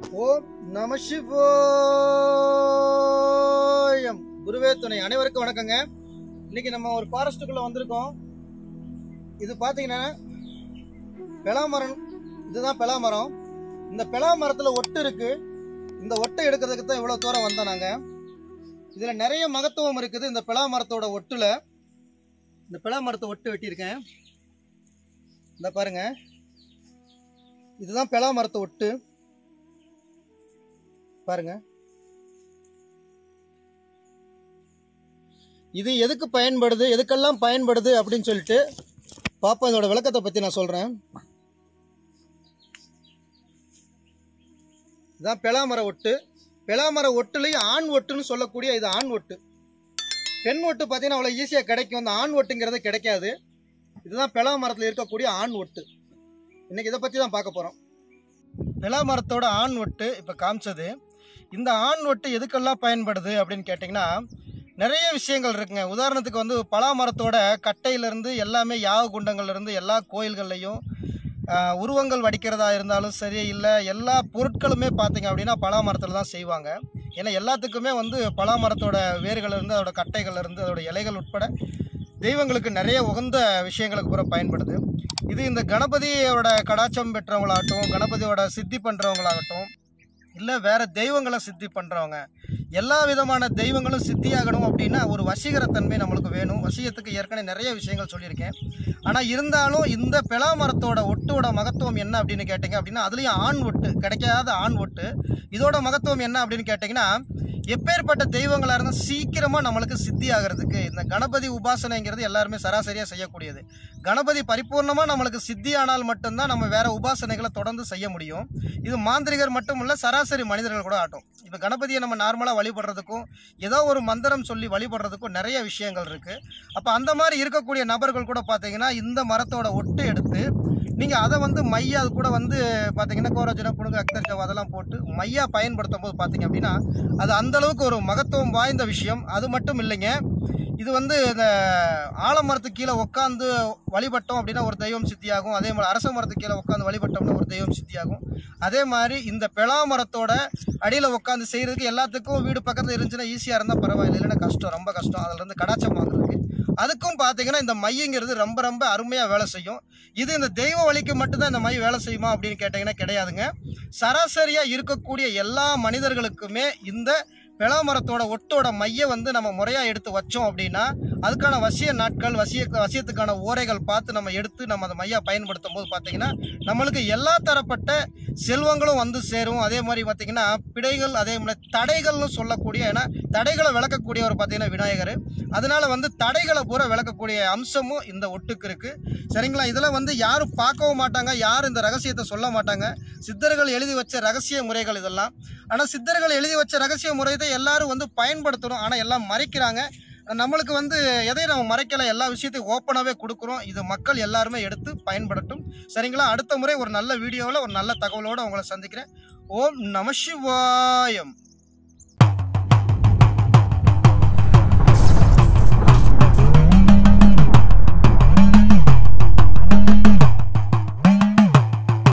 ஓம் நம சிவோயம் குருவே துணை அனைவருக்கும் வணக்கங்க இன்னைக்கு நம்ம ஒரு ஃபாரஸ்ட்டுக்குள்ள வந்திருக்கோம் இது பாத்தீங்கன்னா பெலாமரம் இதுதான் பெலாமரம் இந்த பெலா மரத்துல ஒட்டு இருக்கு இந்த ஒட்டை எடுக்கிறதுக்கு தான் இவ்வளவு தூரம் வந்தோம் நாங்க இதுல நிறைய மகத்துவம் இருக்குது இந்த பெலா மரத்தோட ஒட்டுல இந்த பெலா மரத்தை ஒட்டு வெட்டியிருக்கேன் இந்த பாருங்க இதுதான் பெலா மரத்தை ஒட்டு பாருங்க இது எதுக்கு பயன்படுது எதுக்கெல்லாம் பயன்படுது அப்படின்னு சொல்லிட்டு பாப்பா இதோட விளக்கத்தை பத்தி நான் சொல்றேன் இதான் பெலாமர ஒட்டு பெலாமர ஒட்டுலையும் ஆண் ஒட்டுன்னு சொல்லக்கூடிய இது ஆண் ஒட்டு பெண் ஒட்டு பார்த்தீங்கன்னா அவ்வளோ ஈஸியாக கிடைக்கும் அந்த ஆண் ஒட்டுங்கிறது கிடைக்காது இதுதான் பெலா மரத்தில் இருக்கக்கூடிய ஆண் ஒட்டு இன்னைக்கு இதை பற்றி தான் பார்க்க போகிறோம் பெலா மரத்தோட ஆண் ஒட்டு இப்போ காமிச்சது இந்த ஆண் ஒட்டு எதுக்கெல்லாம் பயன்படுது அப்படின்னு கேட்டிங்கன்னா நிறைய விஷயங்கள் இருக்குங்க உதாரணத்துக்கு வந்து பலா மரத்தோட கட்டையிலேருந்து எல்லாமே யாக குண்டங்கள்லேருந்து எல்லா கோயில்கள்லையும் ஆஹ், உருவங்கள் வடிக்கிறதா இருந்தாலும் சரி இல்லை எல்லா பொருட்களுமே பார்த்தீங்க அப்படின்னா பலா மரத்தில் தான் செய்வாங்க ஏன்னா எல்லாத்துக்குமே வந்து பலா மரத்தோட வேர்கள் இருந்து அதோட கட்டைகள் இருந்து அதோட இலைகள் உட்பட தெய்வங்களுக்கு நிறைய உகந்த விஷயங்களுக்கு பூரா பயன்படுது இது இந்த கணபதியோட கடாச்சம் பெற்றவங்களாகட்டும் கணபதியோட சித்தி பண்ணுறவங்களாகட்டும் இல்லை வேற தெய்வங்களை சித்தி பண்ணுறவங்க எல்லா விதமான தெய்வங்களும் சித்தியாகணும் அப்படின்னா ஒரு வசீகரத்தன்மை நம்மளுக்கு வேணும் வசியத்துக்கு ஏற்கனவே நிறைய விஷயங்கள் சொல்லியிருக்கேன் ஆனால் இருந்தாலும் இந்த பெலா மரத்தோட ஒட்டோட மகத்துவம் என்ன அப்படின்னு கேட்டிங்க அப்படின்னா அதுலேயும் ஆண் ஒட்டு கிடைக்காத ஆண் ஒட்டு இதோட மகத்துவம் என்ன அப்படின்னு கேட்டிங்கன்னா எப்பேற்பட்ட தெய்வங்களாக இருந்தால் சீக்கிரமாக நம்மளுக்கு சித்தி ஆகிறதுக்கு இந்த கணபதி உபாசனைங்கிறது எல்லாருமே சராசரியாக செய்யக்கூடியது கணபதி பரிபூர்ணமாக நம்மளுக்கு சித்தி ஆனால் மட்டும்தான் நம்ம வேற உபாசனைகளை தொடர்ந்து செய்ய முடியும் இது மாந்திரிகர் மட்டும் இல்ல சராசரி மனிதர்கள் கூட ஆட்டும் இப்போ கணபதியை நம்ம நார்மலாக வழிபடுறதுக்கும் ஏதோ ஒரு மந்திரம் சொல்லி வழிபடுறதுக்கும் நிறைய விஷயங்கள் இருக்கு அப்போ அந்த மாதிரி இருக்கக்கூடிய நபர்கள் கூட பார்த்தீங்கன்னா இந்த மரத்தோட ஒட்டு எடுத்து நீங்கள் அதை வந்து மையா அது கூட வந்து பார்த்தீங்கன்னா கோரஜனம் புணுங்க அக்தர்ஜவ் அதெல்லாம் போட்டு மையா பயன்படுத்தும் போது பார்த்தீங்க அப்படின்னா அது அந்த அளவுக்கு ஒரு மகத்துவம் வாய்ந்த விஷயம் அது மட்டும் இல்லைங்க இது வந்து இந்த ஆலமரத்துக்கு கீழே உட்காந்து வழிபட்டோம் அப்படின்னா ஒரு தெய்வம் சித்தியாகும் அதே மாதிரி அரச மரத்துக்கு கீழே உட்காந்து வழிபட்டோம்னா ஒரு தெய்வம் சித்தியாகும் அதே மாதிரி இந்த பெலா மரத்தோட அடியில் உட்காந்து செய்கிறதுக்கு எல்லாத்துக்கும் வீடு பக்கத்தில் இருந்துச்சுன்னா ஈஸியாக இருந்தால் பரவாயில்லை இல்லைன்னா கஷ்டம் ரொம்ப கஷ்டம் அதில் இருந்து கடாச்சம் வாங்குறதுக்கு அதுக்கும் பார்த்தீங்கன்னா இந்த மையங்கிறது ரொம்ப ரொம்ப அருமையாக வேலை செய்யும் இது இந்த தெய்வ வழிக்கு மட்டும்தான் இந்த மை வேலை செய்யுமா அப்படின்னு கேட்டிங்கன்னா கிடையாதுங்க சராசரியாக இருக்கக்கூடிய எல்லா மனிதர்களுக்குமே இந்த பெலாமரத்தோட ஒட்டோட மைய வந்து நம்ம முறையாக எடுத்து வச்சோம் அப்படின்னா அதுக்கான வசிய நாட்கள் வசிய வசியத்துக்கான ஓரைகள் பார்த்து நம்ம எடுத்து நம்ம அதை மையா பயன்படுத்தும் போது பார்த்தீங்கன்னா நம்மளுக்கு எல்லா தரப்பட்ட செல்வங்களும் வந்து சேரும் அதே மாதிரி பார்த்தீங்கன்னா பிடைகள் அதே மாதிரி தடைகள்னு சொல்லக்கூடிய ஏன்னா தடைகளை விளக்கக்கூடியவர் பார்த்தீங்கன்னா விநாயகர் அதனால வந்து தடைகளை பூரா விளக்கக்கூடிய அம்சமும் இந்த ஒட்டுக்கு இருக்கு சரிங்களா இதில் வந்து யாரும் பார்க்கவும் மாட்டாங்க யாரும் இந்த ரகசியத்தை சொல்ல மாட்டாங்க சித்தர்கள் எழுதி வச்ச ரகசிய முறைகள் இதெல்லாம் ஆனால் சித்தர்கள் எழுதி வச்ச ரகசிய முறை தான் எல்லாரும் வந்து பயன்படுத்தணும் ஆனால் எல்லாம் மறைக்கிறாங்க நம்மளுக்கு வந்து எதையும் நம்ம மறைக்கல எல்லா விஷயத்தையும் ஓப்பனாகவே கொடுக்குறோம் இது மக்கள் எல்லாருமே எடுத்து பயன்படட்டும் சரிங்களா அடுத்த முறை ஒரு நல்ல வீடியோவில் ஒரு நல்ல தகவலோடு உங்களை சந்திக்கிறேன் ஓம் நம சிவாயம்